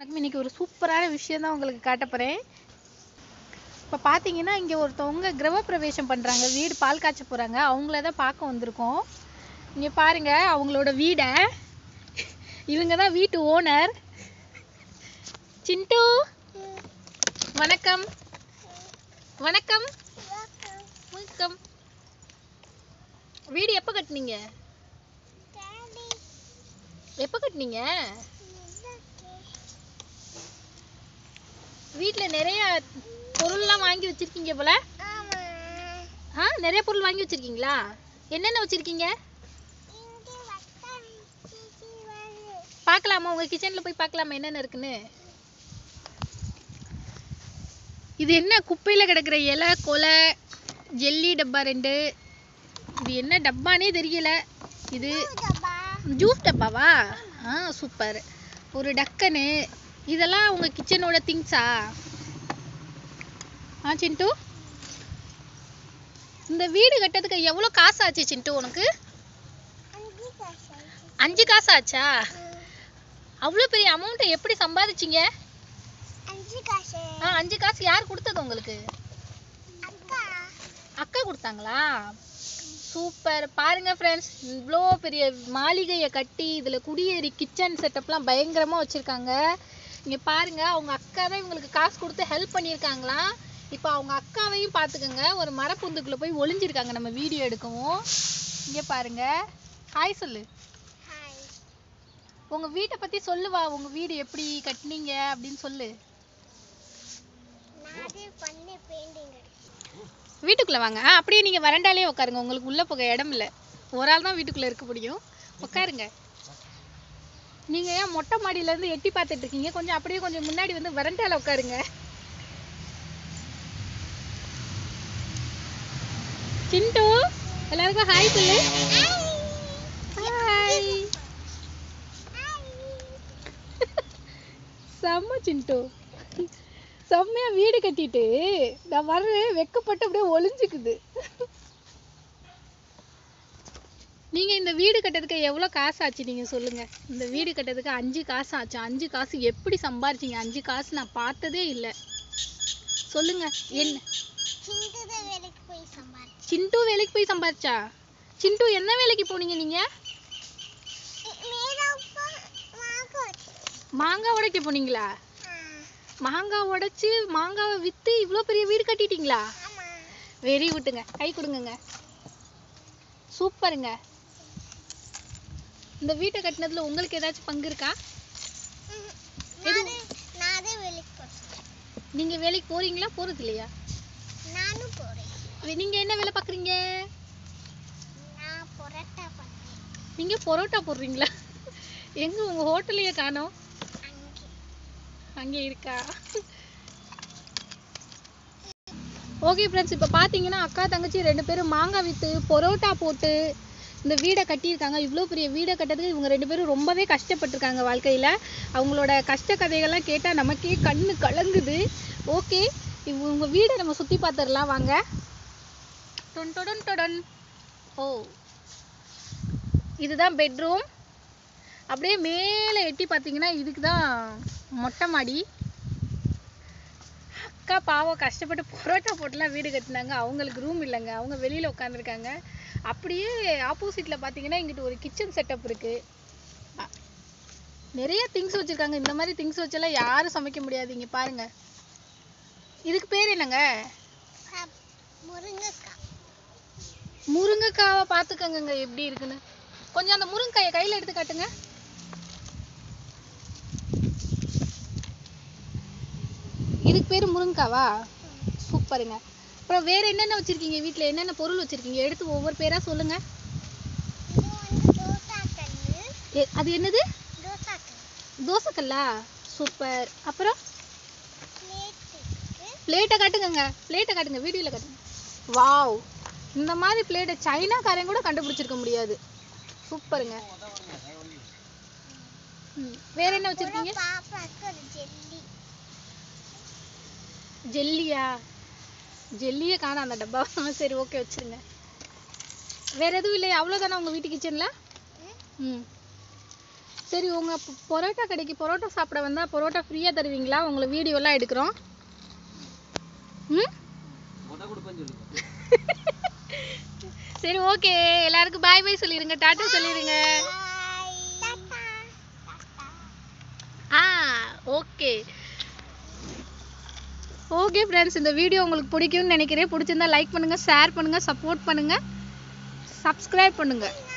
வணக்கம் இன்னைக்கு ஒரு சூப்பரான விஷயம் தான் உங்களுக்கு காட்ட போகிறேன் இப்போ பார்த்தீங்கன்னா இங்கே ஒருத்தவங்க கிரகப்பிரவேசம் பண்ணுறாங்க வீடு பால் காய்ச்ச போகிறாங்க அவங்கள தான் பார்க்க வந்திருக்கோம் இங்கே பாருங்க அவங்களோட வீடை இவங்க தான் வீட்டு ஓனர் சிண்டு வணக்கம் வணக்கம் வணக்கம் வீடு எப்போ கட்டுனீங்க எப்போ கட்டுனீங்க வீட்ல நிறைய பொருள்லாம் வாங்கி வச்சிருக்கீங்க போல ஆ நிறைய பொருள் வாங்கி வச்சிருக்கீங்களா என்னென்ன வச்சிருக்கீங்க பார்க்கலாமா உங்க கிச்சன்ல போய் பார்க்கலாமா என்னென்ன இருக்குன்னு இது என்ன குப்பையில கிடக்குற இலை கொலை ஜெல்லி டப்பா ரெண்டு இது என்ன டப்பானே தெரியல இது ஜூஸ் டப்பாவா ஆ சூப்பர் ஒரு டக்கனு இதெல்லாம் உங்க கிச்சனோட திங்ஸா ஆ சிண்டு இந்த வீடு கட்டதுக்கு எவ்வளோ காசு ஆச்சு சிண்டு உனக்கு அஞ்சு காசு ஆச்சா அவ்வளோ பெரிய அமௌண்ட்டை எப்படி சம்பாதிச்சீங்க ஆ அஞ்சு காசு யார் கொடுத்தது உங்களுக்கு அக்கா கொடுத்தாங்களா சூப்பர் பாருங்க ஃப்ரெண்ட்ஸ் இவ்வளோ பெரிய மாளிகையை கட்டி இதில் குடியேறி கிச்சன் செட்டப்லாம் பயங்கரமாக வச்சுருக்காங்க இங்கே பாருங்க அவங்க அக்கா தான் இவங்களுக்கு காசு கொடுத்து ஹெல்ப் பண்ணியிருக்காங்களாம் இப்போ அவங்க அக்காவையும் பார்த்துக்கோங்க ஒரு மரப்புந்துக்குள்ளே போய் ஒளிஞ்சிருக்காங்க நம்ம வீடியோ எடுக்கவும் இங்கே பாருங்க ஹாய் சொல்லு உங்க வீட்டை பத்தி சொல்லுவா உங்க வீடு எப்படி கட்டுனீங்க அப்படின்னு சொல்லு வீட்டுக்குள்ள வாங்க ஆ அப்படியே நீங்க வரண்டாலே உட்காருங்க உங்களுக்கு உள்ள போக இடம் இல்ல ஒரு ஆள் தான் வீட்டுக்குள்ள இருக்க முடியும் உட்காருங்க நீங்க ஏன் மொட்டை மாடியில இருந்து எட்டி பார்த்துட்டு இருக்கீங்க கொஞ்சம் அப்படியே கொஞ்சம் முன்னாடி வந்து வரண்டால உட்காருங்க சிண்டு எல்லாருக்கும் ஹாய் சொல்லு ஹாய் செம்ம சிண்டு செம்மையா வீடு கட்டிட்டு நான் வர்றேன் வெக்கப்பட்டு அப்படியே ஒளிஞ்சுக்குது நீங்க இந்த வீடு கட்டதுக்கு எவ்வளவு காசு ஆச்சு நீங்க சொல்லுங்க இந்த வீடு கட்டதுக்கு அஞ்சு காசு ஆச்சு அஞ்சு காசு எப்படி சம்பாரிச்சீங்க அஞ்சு காசு நான் பார்த்ததே இல்ல சொல்லுங்க என்ன சிண்டு வேலைக்கு போய் சம்பாரிச்சா சிண்டு என்ன வேலைக்கு போனீங்க நீங்க மாங்காய் உடைக்க போனீங்களா மாங்காய் உடைச்சு மாங்காவை வித்து இவ்வளோ பெரிய வீடு கட்டிட்டீங்களா வெரி குட்டுங்க கை கொடுங்கங்க சூப்பருங்க இந்த வீட்டை கட்டினதுல உங்களுக்கு ஏதாச்சும் பங்கு இருக்கா எது- நீங்க வேலைக்கு போறீங்களா போறது இல்லையா நானும் போறேன் வே- நீங்க என்ன வேலை பாக்குறீங்க நான் பொரோட்டா பண்ணேன் நீங்க பரோட்டா போடுறீங்களா எங்க உங்க ஹோட்டலையே காணோம் அங்கே அங்கே இருக்கா ஓகே ஃப்ரெண்ட்ஸ் இப்போ பார்த்தீங்கன்னா அக்கா தங்கச்சி ரெண்டு பேரும் மாங்காய் விற்று பரோட்டா போட்டு இந்த வீடை கட்டியிருக்காங்க இவ்வளோ பெரிய வீடை கட்டதுக்கு இவங்க ரெண்டு பேரும் ரொம்பவே கஷ்டப்பட்டிருக்காங்க வாழ்க்கையில் அவங்களோட கஷ்ட கதைகள்லாம் கேட்டால் நமக்கே கண்ணு கலங்குது ஓகே இவங்க வீடை நம்ம சுற்றி பார்த்துடலாம் வாங்க டொன் டொடன் டொடன் ஓ இதுதான் பெட்ரூம் அப்படியே மேலே எட்டி பார்த்தீங்கன்னா இதுக்கு தான் மொட்டை மாடி அக்கா பாவம் கஷ்டப்பட்டு பரோட்டா போட்டுலாம் வீடு கட்டினாங்க அவங்களுக்கு ரூம் இல்லைங்க அவங்க வெளியில் உட்காந்துருக்காங்க அப்படியே ஆப்போசிட்டில் பார்த்தீங்கன்னா இங்கிட்டு ஒரு கிச்சன் செட்டப் இருக்குது நிறைய திங்ஸ் வச்சுருக்காங்க இந்த மாதிரி திங்ஸ் வச்செல்லாம் யாரும் சமைக்க முடியாது இங்கே பாருங்க இதுக்கு பேர் என்னங்க அப்- முருங்கைக்காய் முருங்கைக்காவை பார்த்துக்கோங்க எப்படி இருக்குன்னு கொஞ்சம் அந்த முருங்கைக்காயை கையில் எடுத்து காட்டுங்க இதுக்கு பேர் முருங்கைக்காவா சூப்பருங்க அப்புறம் வேற என்னென்ன வச்சிருக்கீங்க வீட்டில் என்னென்ன பொருள் வச்சிருக்கீங்க எடுத்து ஒவ்வொரு பேரா சொல்லுங்க இது வந்து தோசாக்கல்லு எ- அது என்னது தோசாக்கல் தோசைக்கல்லா சூப்பர் அப்புறம் பிளேட் இருக்கு பிளேட்டை காட்டுங்க பிளேட்டை காட்டுங்க வீடியோவில் காட்டுங்க வாவ் இந்த மாதிரி பிளேட்டை சைனாக்காரன் கூட கண்டுபிடிச்சிருக்க முடியாது சூப்பருங்க ம், வேற என்ன வச்சிருக்கீங்க அப்புறம் பாப்பாக்கு ஒரு ஜெல்லி ஜெல்லியா ஜெல்லியே காணோம் அந்த டப்பா சரி ஓகே வச்சிருங்க வேற எதுவும் இல்லையா அவ்வளோதானே உங்க வீட்டு கிச்சன்ல ம் சரி உங்க பொ- பரோட்டா கடைக்கு பரோட்டா சாப்பிட வந்தா பரோட்டா ஃப்ரீயா தருவீங்களா உங்களை வீடியோலாம் எடுக்கிறோம் ம் சரி ஓகே எல்லாருக்கும் பாய் பாய் சொல்லிருங்க டாட்டா சொல்லிருங்க டாட்டா ஆ ஓகே ஓகே ஃப்ரெண்ட்ஸ் இந்த வீடியோ உங்களுக்கு பிடிக்கும்னு நினைக்கிறேன் பிடிச்சிருந்தா லைக் பண்ணுங்க ஷேர் பண்ணுங்க சப்போர்ட் பண்ணுங்க சப்ஸ்கிரைப் பண்ணுங்க